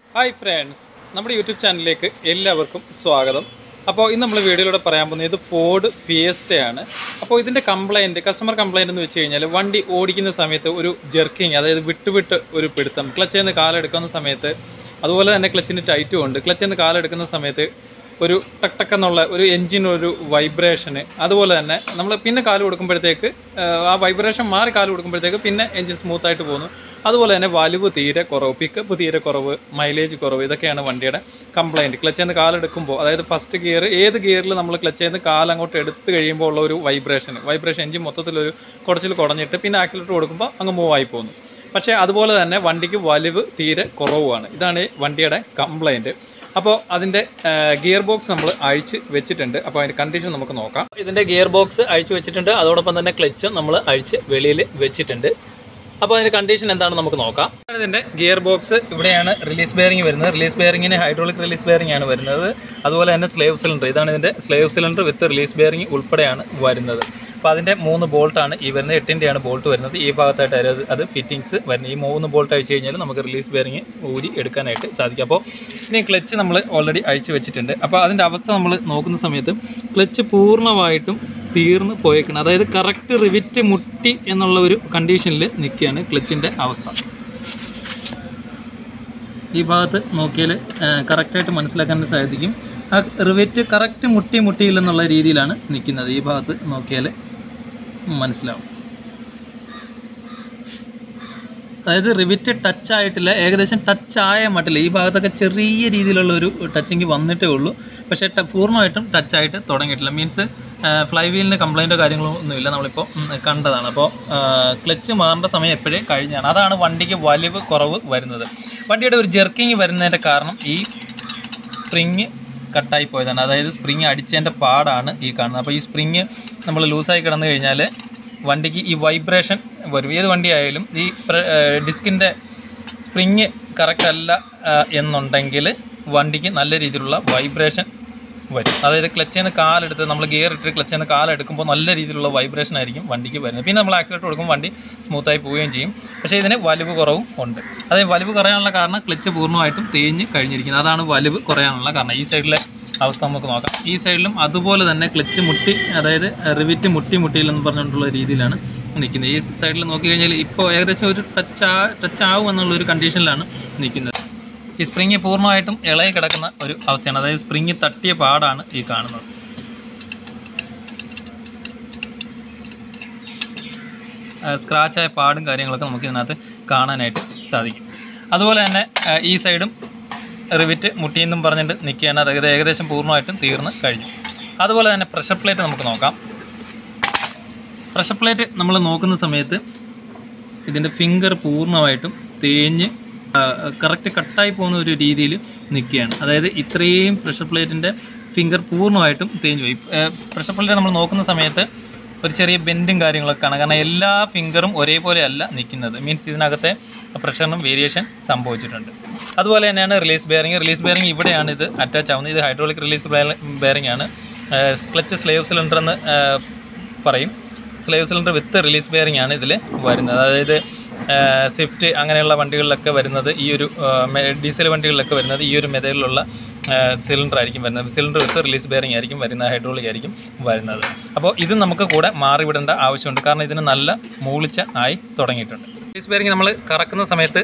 hi friends നമ്മുടെ YouTube ചാനലിലേക്ക് എല്ലാവർക്കും സ്വാഗതം അപ്പോൾ ഇന്ന് നമ്മൾ വീഡിയോയിലൂടെ പറയാൻ പോകുന്നത് ഇത് ഫോർഡ് ഫിയസ്റ്റ ആണ് അപ്പോൾ ഇതിൻ്റെ കംപ്ലൈൻറ്റ് കസ്റ്റമർ കംപ്ലൈൻറ്റ് എന്ന് വെച്ച് കഴിഞ്ഞാൽ വണ്ടി ഓടിക്കുന്ന സമയത്ത് ഒരു ജെർക്കിങ് അതായത് വിട്ട് വിട്ട് ഒരു പിടുത്തം ക്ലച്ചിൽ നിന്ന് കാലെടുക്കുന്ന സമയത്ത് അതുപോലെ തന്നെ ക്ലച്ചിന് ടൈറ്റും ഉണ്ട് ക്ലച്ചിൽ നിന്ന് കാലെടുക്കുന്ന സമയത്ത് ഒരു ടക്ക് ടക്ക് എന്നുള്ള ഒരു എൻജിൻ ഒരു വൈബ്രേഷന് അതുപോലെ തന്നെ നമ്മൾ പിന്നെ കാല് കൊടുക്കുമ്പോഴത്തേക്ക് ആ, ആ വൈബ്രേഷൻ മാറി കാല് കൊടുക്കുമ്പോഴത്തേക്ക് പിന്നെ എൻജിൻ സ്മൂത്ത് ആയിട്ട് പോകുന്നു അതുപോലെ തന്നെ വലിവ് തീരെ കുറവ് പിക്കപ്പ് തീരെ കുറവ് മൈലേജ് കുറവ് ഇതൊക്കെയാണ് വണ്ടിയുടെ കംപ്ലൈൻറ്റ് ക്ലച്ചിൽ നിന്ന് കാലെടുക്കുമ്പോൾ അതായത് ഫസ്റ്റ് ഗിയർ ഏത് ഗിയറിൽ നമ്മൾ ക്ലച്ചിൽ നിന്ന് കാലങ്ങോട്ട് എടുത്ത് കഴിയുമ്പോൾ ഉള്ള ഒരു വൈബ്രേഷൻ വൈബ്രേഷൻ എൻജിൻ മൊത്തത്തിലൊരു കുടച്ചിൽ കുടഞ്ഞിട്ട് പിന്നെ ആക്സിലേറ്റർ കൊടുക്കുമ്പോൾ അങ്ങ് മൂവ് ആയി പോകുന്നു പക്ഷേ അതുപോലെ തന്നെ വണ്ടിക്ക് വലിവ് തീരെ കുറവുമാണ് ഇതാണ് ഈ വണ്ടിയുടെ കംപ്ലൈൻറ്റ് അപ്പോൾ അതിൻ്റെ ഗിയർ ബോക്സ് നമ്മൾ അഴിച്ച് വെച്ചിട്ടുണ്ട് അപ്പോൾ അതിൻ്റെ കണ്ടീഷൻ നമുക്ക് നോക്കാം ഇതിൻ്റെ ഗിയർ ബോക്സ് അഴിച്ച് വെച്ചിട്ടുണ്ട് അതോടൊപ്പം തന്നെ ക്ലച്ച് നമ്മൾ അഴിച്ച് വെളിയിൽ വെച്ചിട്ടുണ്ട് അപ്പോൾ അതിൻ്റെ കണ്ടീഷൻ എന്താണെന്ന് നമുക്ക് നോക്കാം ഇതിൻ്റെ ഗിയർ ബോക്സ് ഇവിടെയാണ് റിലീസ് ബെയറിംഗ് വരുന്നത് റിലീസ് ബെയറിങ്ങിന് ഹൈഡ്രോളിക് റിലീസ് ബെയറിംഗ് ആണ് വരുന്നത് അതുപോലെ തന്നെ സ്ലേവ് സിലിണ്ടർ ഇതാണ് ഇതിൻ്റെ slave cylinder with release bearing ഉൾപ്പെടെയാണ് വരുന്നത് അപ്പോൾ അതിൻ്റെ മൂന്ന് ബോൾട്ടാണ് ഈ വരുന്നത് എട്ടിൻ്റെയാണ് ബോൾട്ട് വരുന്നത് ഈ ഭാഗത്തായിട്ട് അത് അത് ഫിറ്റിങ്സ് വരുന്നത് ഈ മൂന്ന് ബോൾട്ട് അഴിച്ച് കഴിഞ്ഞാൽ നമുക്ക് റിലീസ് ബെയറിംഗ് ഊരി എടുക്കാനായിട്ട് സാധിക്കും അപ്പോൾ ഇനി ക്ലച്ച് നമ്മൾ ഓൾറെഡി അഴിച്ച് വെച്ചിട്ടുണ്ട് അപ്പോൾ അതിൻ്റെ അവസ്ഥ നമ്മൾ നോക്കുന്ന സമയത്ത് ക്ലച്ച് പൂർണ്ണമായിട്ടും തീർന്ന് പോയേക്കണം അതായത് കറക്റ്റ് റിവിറ്റ് മുട്ടി എന്നുള്ള ഒരു കണ്ടീഷനിൽ നിൽക്കുകയാണ് ക്ലച്ചിൻ്റെ അവസ്ഥ ഈ ഭാഗത്ത് നോക്കിയാൽ കറക്റ്റായിട്ട് മനസ്സിലാക്കാൻ സാധിക്കും ആ റിവിറ്റ് കറക്റ്റ് മുട്ടി മുട്ടിയില്ലെന്നുള്ള രീതിയിലാണ് നിൽക്കുന്നത് ഈ ഭാഗത്ത് നോക്കിയാൽ മനസ്സിലാവും അതായത് റിവിറ്റ് ടച്ച് ആയിട്ടില്ല ഏകദേശം ടച്ച് ആയ മട്ടില്ല ഈ ഭാഗത്തൊക്കെ ചെറിയ രീതിയിലുള്ള ഒരു ടച്ചിങ് വന്നിട്ടേ ഉള്ളൂ പക്ഷേ ട- പൂർണ്ണമായിട്ടും ടച്ച് ആയിട്ട് തുടങ്ങിയിട്ടില്ല മീൻസ് ഫ്ലൈ വീലിന് കംപ്ലൈൻറ്റോ കാര്യങ്ങളോ ഒന്നുമില്ല നമ്മളിപ്പോൾ ഉം, കണ്ടതാണ് അപ്പോൾ ക്ലച്ച് മാറേണ്ട സമയം എപ്പോഴേ കഴിഞ്ഞാണ് അതാണ് വണ്ടിക്ക് വലിവ് കുറവ് വരുന്നത് വണ്ടിയുടെ ഒരു ജെർക്കിങ് വരുന്നതിൻ്റെ കാരണം ഈ സ്പ്രിങ് കട്ടായി പോയതാണ് അതായത് സ്പ്രിങ് അടിച്ചതിൻ്റെ പാടാണ് ഈ കാണുന്നത് അപ്പോൾ ഈ സ്പ്രിങ് നമ്മൾ ലൂസായി കിടന്നു കഴിഞ്ഞാൽ വണ്ടിക്ക് ഈ വൈബ്രേഷൻ വരും ഏത് വണ്ടി ആയാലും ഈ ഡിസ്കിൻ്റെ സ്പ്രിങ് കറക്റ്റ് അല്ല ആ, എന്നുണ്ടെങ്കിൽ വണ്ടിക്ക് നല്ല രീതിയിലുള്ള വൈബ്രേഷൻ വരും അതായത് ക്ലച്ചിൽ നിന്ന് കാലെടുത്ത് നമ്മൾ ഗിയർ ഇട്ട് ക്ലച്ചിൽ നിന്ന് കാലെടുക്കുമ്പോൾ നല്ല രീതിയിലുള്ള വൈബ്രേഷൻ ആയിരിക്കും വണ്ടിക്ക് വരുന്നത് പിന്നെ നമ്മൾ ആക്സിലേറ്റർ കൊടുക്കുമ്പോൾ വണ്ടി സ്മൂത്തായി പോവുകയും ചെയ്യും പക്ഷേ ഇതിന് വലിവ് കുറവും ഉണ്ട് അതായത് വലിവ് കുറയാനുള്ള കാരണം ക്ലച്ച് പൂർണ്ണമായിട്ടും തേഞ്ഞ് കഴിഞ്ഞിരിക്കുന്നത് അതാണ് വലിവ് കുറയാനുള്ള കാരണം ഈ സൈഡിലെ അവസ്ഥ നമുക്ക് നോക്കാം ഈ സൈഡിലും അതുപോലെ തന്നെ ക്ലച്ച് മുട്ടി അതായത് റിവിറ്റ് മുട്ടി മുട്ടിയില്ലെന്ന് പറഞ്ഞുകൊണ്ടുള്ള രീതിയിലാണ് നിൽക്കുന്നത് ഈ സൈഡിൽ നോക്കി കഴിഞ്ഞാൽ ഇപ്പോൾ ഏകദേശം ഒരു ടച്ച് ആ ടച്ച് ആവും എന്നുള്ള ഒരു കണ്ടീഷനിലാണ് നിൽക്കുന്നത് ഈ സ്പ്രിങ് പൂർണ്ണമായിട്ടും ഇളകി കിടക്കുന്ന ഒരു അവസ്ഥയാണ് അതായത് സ്പ്രിങ് തട്ടിയ പാടാണ് ഈ കാണുന്നത് സ്ക്രാച്ചായ പാടും കാര്യങ്ങളൊക്കെ നമുക്ക് ഇതിനകത്ത് കാണാനായിട്ട് സാധിക്കും അതുപോലെ തന്നെ ആ, ഈ സൈഡും റിവിറ്റ് മുട്ടിയെന്നും പറഞ്ഞിട്ട് നിൽക്കുകയാണ് അതായത് ഏകദേശം പൂർണ്ണമായിട്ടും തീർന്ന് കഴിഞ്ഞു അതുപോലെ തന്നെ പ്രഷർ പ്ലേറ്റ് നമുക്ക് നോക്കാം പ്രഷർ പ്ലേറ്റ് നമ്മൾ നോക്കുന്ന സമയത്ത് ഇതിൻ്റെ ഫിംഗർ പൂർണ്ണമായിട്ടും തേഞ്ഞ് കറക്റ്റ് കട്ടായി പോകുന്ന ഒരു രീതിയിൽ നിൽക്കുകയാണ് അതായത് ഇത്രയും പ്രഷർ പ്ലേറ്റിൻ്റെ ഫിംഗർ പൂർണ്ണമായിട്ടും തേഞ്ഞു പോയി പ്രഷർ പ്ലേറ്റ് നമ്മൾ നോക്കുന്ന സമയത്ത് ഒരു ചെറിയ ബെൻഡും കാര്യങ്ങളൊക്കെ ആണ് കാരണം എല്ലാ ഫിംഗറും ഒരേപോലെ അല്ല നിൽക്കുന്നത് മീൻസ് ഇതിനകത്തെ പ്രഷറിനും വേരിയേഷൻ സംഭവിച്ചിട്ടുണ്ട് അതുപോലെ തന്നെയാണ് റിലീസ് ബെയറിംഗ് റിലീസ് ബെയറിംഗ് ഇവിടെയാണ് ഇത് അറ്റാച്ച് ആവുന്നത് ഇത് ഹൈഡ്രോളിക് റിലീസ് ബെയറിംഗ് ആണ് ക്ലച്ച് സ്ലേവ് സിലിണ്ടർ എന്ന് ആ, പറയും slave cylinder with release bearing ആണ് ഇതിൽ വരുന്നത് അതായത് സ്വിഫ്റ്റ് അങ്ങനെയുള്ള വണ്ടികളിലൊക്കെ വരുന്നത് ഈ ഒരു ഡീസൽ വണ്ടികളിലൊക്കെ വരുന്നത് ഈ ഒരു മെതയിലുള്ള സിലിണ്ടർ ആയിരിക്കും വരുന്നത് സിലിണ്ടർ വിത്ത് റിലീസ് ബെയറിംഗ് ആയിരിക്കും വരുന്നത് ഹൈഡ്രോളിക് ആയിരിക്കും വരുന്നത് അപ്പോൾ ഇത് നമുക്ക് കൂടെ മാറിവിടേണ്ട ആവശ്യമുണ്ട് കാരണം ഇതിന് നല്ല മൂളിച്ച ആയി തുടങ്ങിയിട്ടുണ്ട് റിലീസ് ബെയറിംഗ് നമ്മൾ കറക്കുന്ന സമയത്ത്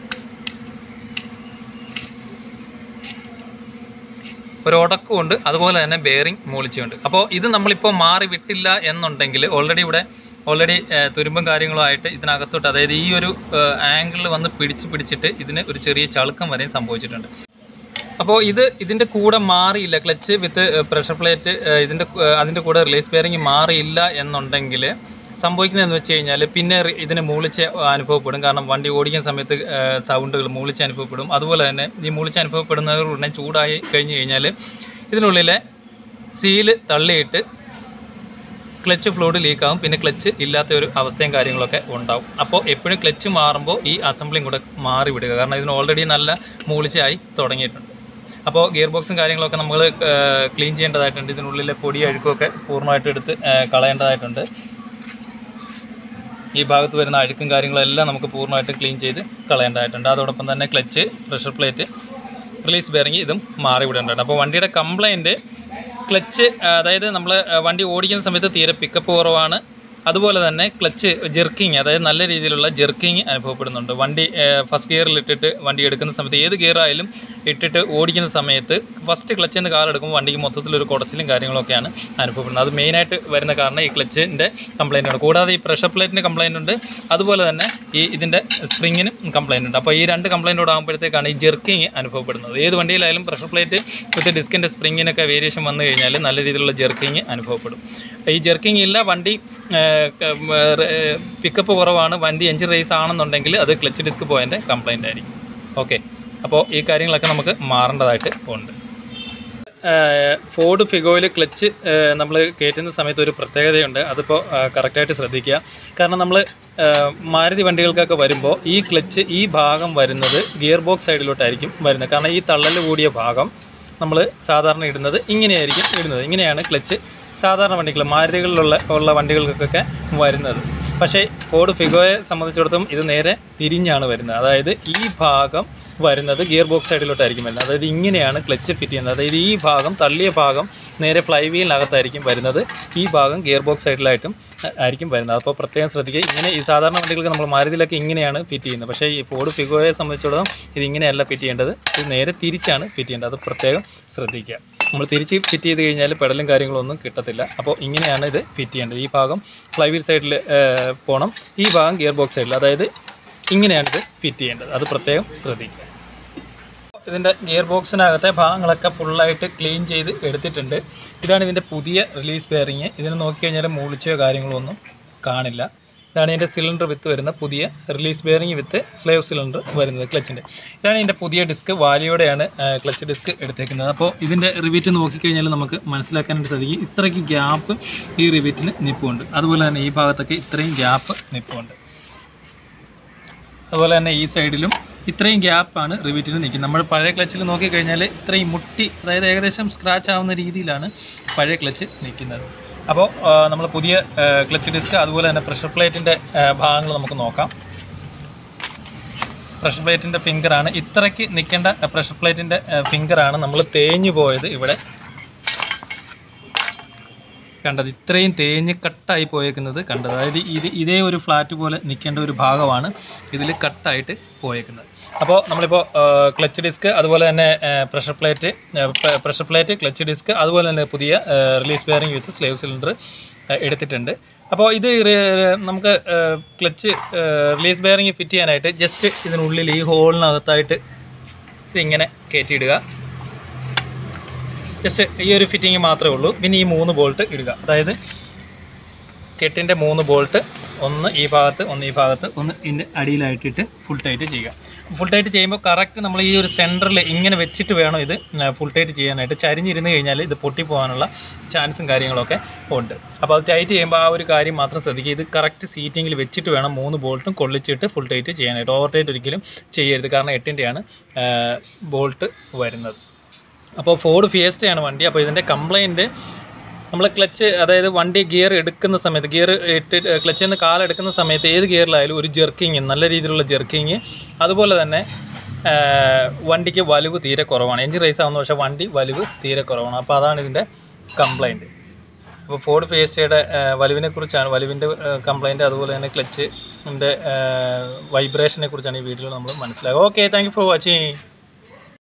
ഒരു ഉടക്കമുണ്ട് അതുപോലെ തന്നെ ബെയറിംഗ് മൂളിച്ചുണ്ട് അപ്പോൾ ഇത് നമ്മളിപ്പോൾ മാറി വിട്ടില്ല എന്നുണ്ടെങ്കിൽ ഓൾറെഡി ഇവിടെ ഓൾറെഡി തുരുമ്പും കാര്യങ്ങളും ആയിട്ട് ഇതിനകത്തോട്ട് അതായത് ഈ ഒരു ആംഗിളിൽ വന്ന് പിടിച്ച് പിടിച്ചിട്ട് ഇതിന് ഒരു ചെറിയ ചളുക്കം വരെയും സംഭവിച്ചിട്ടുണ്ട് അപ്പോൾ ഇത് ഇതിൻ്റെ കൂടെ മാറിയില്ല ക്ലച്ച് വിത്ത് പ്രഷർ പ്ലേറ്റ് ഇതിൻ്റെ കു- അതിൻ്റെ കൂടെ റിലീസ് ബെയറിംഗ് മാറിയില്ല എന്നുണ്ടെങ്കിൽ സംഭവിക്കുന്നതെന്ന് വെച്ച് കഴിഞ്ഞാൽ പിന്നെ റി- ഇതിന് മൂളിച്ച് അനുഭവപ്പെടും കാരണം വണ്ടി ഓടിക്കുന്ന സമയത്ത് സൗണ്ടുകൾ മൂളിച്ച് അനുഭവപ്പെടും അതുപോലെ തന്നെ ഈ മൂളിച്ച് അനുഭവപ്പെടുന്നവർ ഉടനെ ചൂടായി കഴിഞ്ഞ് കഴിഞ്ഞാൽ ഇതിനുള്ളിലെ സീല് തള്ളിയിട്ട് ക്ലച്ച് ഫ്ലൂഡ് ലീക്കാവും പിന്നെ ക്ലച്ച് ഇല്ലാത്ത ഒരു അവസ്ഥയും കാര്യങ്ങളൊക്കെ ഉണ്ടാവും അപ്പോൾ എപ്പോഴും ക്ലച്ച് മാറുമ്പോൾ ഈ അസംബ്ലിയും കൂടെ മാറി വിടുക കാരണം ഇതിന് ഓൾറെഡി നല്ല മൂളിച്ചായി തുടങ്ങിയിട്ടുണ്ട് അപ്പോൾ ഗിയർ ബോക്സും കാര്യങ്ങളൊക്കെ നമ്മൾ ക്ലീൻ ചെയ്യേണ്ടതായിട്ടുണ്ട് ഇതിനുള്ളിലെ പൊടി അഴുക്കൊക്കെ പൂർണ്ണമായിട്ട് എടുത്ത് ആ, കളയേണ്ടതായിട്ടുണ്ട് ഈ ഭാഗത്ത് വരുന്ന അഴുക്കും കാര്യങ്ങളും എല്ലാം നമുക്ക് പൂർണ്ണമായിട്ടും ക്ലീൻ ചെയ്ത് കളയേണ്ടതായിട്ടുണ്ട് അതോടൊപ്പം തന്നെ clutch pressure plate release bearing ഇതും മാറി വിടേണ്ടതാണ് അപ്പോൾ വണ്ടിയുടെ കംപ്ലൈൻറ്റ് ക്ലച്ച് അതായത് നമ്മൾ വണ്ടി ഓടിക്കുന്ന സമയത്ത് തീരെ പിക്കപ്പ് കുറവാണ് അതുപോലെ തന്നെ ക്ലച്ച് ജെർക്കിങ് അതായത് നല്ല രീതിയിലുള്ള ജെർക്കിങ് അനുഭവപ്പെടുന്നുണ്ട് വണ്ടി ഫസ്റ്റ് ഗിയറിൽ ഇട്ടിട്ട് വണ്ടി എടുക്കുന്ന സമയത്ത് ഏത് ഗിയർ ആയാലും ഇട്ടിട്ട് ഓടിക്കുന്ന സമയത്ത് ഫസ്റ്റ് ക്ലച്ചിൽ നിന്ന് കാലെടുക്കുമ്പോൾ വണ്ടിക്ക് മൊത്തത്തിലൊരു കുടച്ചിലും കാര്യങ്ങളൊക്കെയാണ് അനുഭവപ്പെടുന്നത് അത് മെയിനായിട്ട് വരുന്ന കാരണം ഈ ക്ലച്ചിൻ്റെ കംപ്ലൈൻ്റ് ആണ് കൂടാതെ ഈ പ്രഷർ പ്ലേറ്റിന് കംപ്ലൈൻ്റ് ഉണ്ട് അതുപോലെ തന്നെ ഈ ഇതിൻ്റെ സ്പ്രിങ്ങിനും കംപ്ലൈൻ്റ് ഉണ്ട് അപ്പോൾ ഈ രണ്ട് കംപ്ലൈൻറ്റോട് ആകുമ്പോഴത്തേക്കാണ് ഈ ജെർക്കിങ് അനുഭവപ്പെടുന്നത് ഏത് വണ്ടിയിലായാലും പ്രഷർ പ്ലേറ്റ് വിത്ത് ഡിസ്കിൻ്റെ സ്പ്രിങ്ങിനൊക്കെ വേരിയേഷൻ വന്നു കഴിഞ്ഞാൽ നല്ല രീതിയിലുള്ള ജെർക്കിങ് അനുഭവപ്പെടും ഈ ജെർക്കിങ് ഇല്ല വണ്ടി പിക്കപ്പ് കുറവാണ് വണ്ടി എഞ്ചിൻ റേസ് ആണെന്നുണ്ടെങ്കിൽ അത് ക്ലച്ച് ഡിസ്ക് പോയതിൻ്റെ കംപ്ലൈൻ്റ് ആയിരിക്കും ഓക്കെ അപ്പോൾ ഈ കാര്യങ്ങളൊക്കെ നമുക്ക് മാറേണ്ടതായിട്ട് ഉണ്ട് ഫോർഡ് ഫിഗോയിൽ ക്ലച്ച് നമ്മൾ കയറ്റുന്ന സമയത്ത് ഒരു പ്രത്യേകതയുണ്ട് അതിപ്പോൾ കറക്റ്റായിട്ട് ശ്രദ്ധിക്കുക കാരണം നമ്മൾ മാരുതി വണ്ടികൾക്കൊക്കെ വരുമ്പോൾ ഈ ക്ലച്ച് ഈ ഭാഗം വരുന്നത് ഗിയർ ബോക്സ് സൈഡിലോട്ടായിരിക്കും വരുന്നത് കാരണം ഈ തള്ളൽ കൂടിയ ഭാഗം നമ്മൾ സാധാരണ ഇടുന്നത് ഇങ്ങനെയായിരിക്കും ഇടുന്നത് ഇങ്ങനെയാണ് ക്ലച്ച് സാധാരണ വണ്ടികൾ മാരുതികളിലുള്ള ഉള്ള വണ്ടികൾക്കൊക്കെ വരുന്നത് പക്ഷേ ഫോർഡ് ഫിഗോയെ സംബന്ധിച്ചിടത്തോളം ഇത് നേരെ തിരിഞ്ഞാണ് വരുന്നത് അതായത് ഈ ഭാഗം വരുന്നത് ഗിയർ ബോക്സ് സൈഡിലോട്ടായിരിക്കും വരുന്നത് അതായത് ഇങ്ങനെയാണ് ക്ലച്ച് ഫിറ്റ് ചെയ്യുന്നത് അതായത് ഈ ഭാഗം തള്ളിയ ഭാഗം നേരെ ഫ്ലൈ വീലിനകത്തായിരിക്കും വരുന്നത് ഈ ഭാഗം ഗിയർ ബോക്സ് സൈഡിലായിട്ടും അഹ് ആയിരിക്കും വരുന്നത് അപ്പോൾ പ്രത്യേകം ശ്രദ്ധിക്കുക ഇങ്ങനെ ഈ സാധാരണ വണ്ടികൾക്ക് നമ്മൾ മാരുതിയിലൊക്കെ ഇങ്ങനെയാണ് ഫിറ്റ് ചെയ്യുന്നത് പക്ഷേ ഈ ഫോർഡ് ഫിഗോയെ സംബന്ധിച്ചിടത്തോളം ഇത് ഇങ്ങനെയല്ല ഫിറ്റ് ചെയ്യേണ്ടത് ഇത് നേരെ തിരിച്ചാണ് ഫിറ്റ് ചെയ്യേണ്ടത് അത് പ്രത്യേകം ശ്രദ്ധിക്കുക നമ്മൾ തിരിച്ച് ഫിറ്റ് ചെയ്ത് കഴിഞ്ഞാൽ പെടലും കാര്യങ്ങളൊന്നും കിട്ടത്തില്ല അപ്പോൾ ഇങ്ങനെയാണ് ഇത് ഫിറ്റ് ചെയ്യേണ്ടത് ഈ ഭാഗം ഫ്ലൈവീൽ സൈഡിൽ പോകണം ഈ ഭാഗം ഗിയർ ബോക്സ് സൈഡിൽ അതായത് ഇങ്ങനെയാണ് ഇത് ഫിറ്റ് ചെയ്യേണ്ടത് അത് പ്രത്യേകം ശ്രദ്ധിക്കുക ഇതിൻ്റെ ഗിയർ ബോക്സിനകത്തെ ഭാഗങ്ങളൊക്കെ ഫുള്ളായിട്ട് ക്ലീൻ ചെയ്ത് എടുത്തിട്ടുണ്ട് ഇതാണ് ഇതിൻ്റെ പുതിയ റിലീസ് ബെയറിങ് ഇതിന് നോക്കിക്കഴിഞ്ഞാൽ മൂളിച്ചോ കാര്യങ്ങളോ ഒന്നും കാണില്ല ഇതാണ് ഇതിൻ്റെ സിലിണ്ടർ വിത്ത് വരുന്ന പുതിയ release bearing with slave cylinder വരുന്നത് ക്ലച്ചിൻ്റെ ഇതാണ് ഇതിൻ്റെ പുതിയ ഡിസ്ക് വാലിയോടെയാണ് ക്ലച്ച് ഡിസ്ക് എടുത്തേക്കുന്നത് അപ്പോൾ ഇതിൻ്റെ റിവിറ്റ് നോക്കിക്കഴിഞ്ഞാൽ നമുക്ക് മനസ്സിലാക്കാനായിട്ട് സാധിക്കും ഇത്രയ്ക്ക് ഗ്യാപ്പ് ഈ റിവിറ്റിന് നിപ്പുണ്ട് അതുപോലെ തന്നെ ഈ ഭാഗത്തൊക്കെ ഇത്രയും ഗ്യാപ്പ് നിപ്പുണ്ട് അതുപോലെ തന്നെ ഈ സൈഡിലും ഇത്രയും ഗ്യാപ്പാണ് റിവിറ്റിന് നിൽക്കുന്നത് നമ്മൾ പഴയ ക്ലച്ചിൽ നോക്കിക്കഴിഞ്ഞാൽ ഇത്രയും മുട്ടി അതായത് ഏകദേശം സ്ക്രാച്ച് ആവുന്ന രീതിയിലാണ് പഴയ ക്ലച്ച് നിൽക്കുന്നത് അപ്പോൾ നമ്മൾ പുതിയ ക്ലച്ച് ഡിസ്ക് അതുപോലെ തന്നെ പ്രഷർ പ്ലേറ്റിൻ്റെ ഭാഗങ്ങൾ നമുക്ക് നോക്കാം പ്രഷർ പ്ലേറ്റിൻ്റെ ഫിംഗറാണ് ഇത്രയ്ക്ക് നിൽക്കേണ്ട പ്രഷർ പ്ലേറ്റിൻ്റെ ഫിംഗറാണ് നമ്മൾ തേഞ്ഞു പോയത് ഇവിടെ കണ്ടത് ഇത്രയും തേഞ്ഞ് കട്ടായി പോയേക്കുന്നത് കണ്ടത് അതായത് ഇത് ഇതേ ഒരു ഫ്ലാറ്റ് പോലെ നിൽക്കേണ്ട ഒരു ഭാഗമാണ് ഇതിൽ കട്ടായിട്ട് പോയേക്കുന്നത് അപ്പോൾ നമ്മളിപ്പോൾ ക്ലച്ച് ഡിസ്ക് അതുപോലെ തന്നെ pressure plate pressure plate clutch disc അതുപോലെ തന്നെ പുതിയ release bearing with slave cylinder എടുത്തിട്ടുണ്ട് അപ്പോൾ ഇത് റി- നമുക്ക് ക്ലച്ച് റിലീസ് ബെയറിംഗ് ഫിറ്റ് ചെയ്യാനായിട്ട് ജസ്റ്റ് ഇതിനുള്ളിൽ ഈ ഹോളിനകത്തായിട്ട് ഇതിങ്ങനെ കയറ്റിയിടുക ജസ്റ്റ് ഈ ഒരു ഫിറ്റിംഗ് മാത്രമേ ഉള്ളൂ പിന്നെ ഈ മൂന്ന് ബോൾട്ട് ഇടുക അതായത് കെട്ടിൻ്റെ മൂന്ന് ബോൾട്ട് ഒന്ന് ഈ ഭാഗത്ത് ഒന്ന് ഈ ഭാഗത്ത് ഒന്ന് ഇതിൻ്റെ അടിയിലായിട്ടിട്ട് ഫുൾ ടൈറ്റ് ചെയ്യുക ഫുൾ ടൈറ്റ് ചെയ്യുമ്പോൾ കറക്റ്റ് നമ്മൾ ഈ ഒരു സെൻറ്ററിൽ ഇങ്ങനെ വെച്ചിട്ട് വേണം ഇത് ഫുൾ ടൈറ്റ് ചെയ്യാനായിട്ട് ചരിഞ്ഞിരുന്ന് കഴിഞ്ഞാൽ ഇത് പൊട്ടിപ്പോകാനുള്ള ചാൻസും കാര്യങ്ങളൊക്കെ ഉണ്ട് അപ്പോൾ അത് ടൈറ്റ് ചെയ്യുമ്പോൾ ആ ഒരു കാര്യം മാത്രം ശ്രദ്ധിക്കുക ഇത് കറക്റ്റ് സീറ്റിങ്ങിൽ വെച്ചിട്ട് വേണം മൂന്ന് ബോൾട്ടും കൊള്ളിച്ചിട്ട് ഫുൾ ടൈറ്റ് ചെയ്യാനായിട്ട് ഓവർ ടൈറ്റ് ഒരിക്കലും ചെയ്യരുത് കാരണം എട്ടിൻ്റെയാണ് ബോൾട്ട് വരുന്നത് അപ്പോൾ ഫോർഡ് ഫിയസ്റ്റയാണ് വണ്ടി അപ്പോൾ ഇതിൻ്റെ കംപ്ലൈൻറ്റ് നമ്മൾ ക്ലച്ച് അതായത് വണ്ടി ഗിയർ എടുക്കുന്ന സമയത്ത് ഗിയർ ഇട്ട് ക്ലച്ചിൽ നിന്ന് കാലെടുക്കുന്ന സമയത്ത് ഏത് ഗിയറിലായാലും ഒരു ജെർക്കിങ് നല്ല രീതിയിലുള്ള ജെർക്കിങ് അതുപോലെ തന്നെ ആ, വണ്ടിക്ക് വലിവ് തീരെ കുറവാണ് എഞ്ചിൻ റേസ് ആവുന്ന പക്ഷേ വണ്ടി വലിവ് തീരെ കുറവാണ് അപ്പോൾ അതാണ് ഇതിൻ്റെ കംപ്ലൈൻറ്റ് അപ്പോൾ ഫോർഡ് ഫിയസ്റ്റയുടെ വലിവിനെ കുറിച്ചാണ് വലിവിൻ്റെ കംപ്ലൈൻറ്റ് അതുപോലെ തന്നെ ക്ലച്ച് വൈബ്രേഷനെ കുറിച്ചാണ് ഈ വീഡിയോയിൽ നമ്മൾ മനസ്സിലാക്കുക okay thank you for watching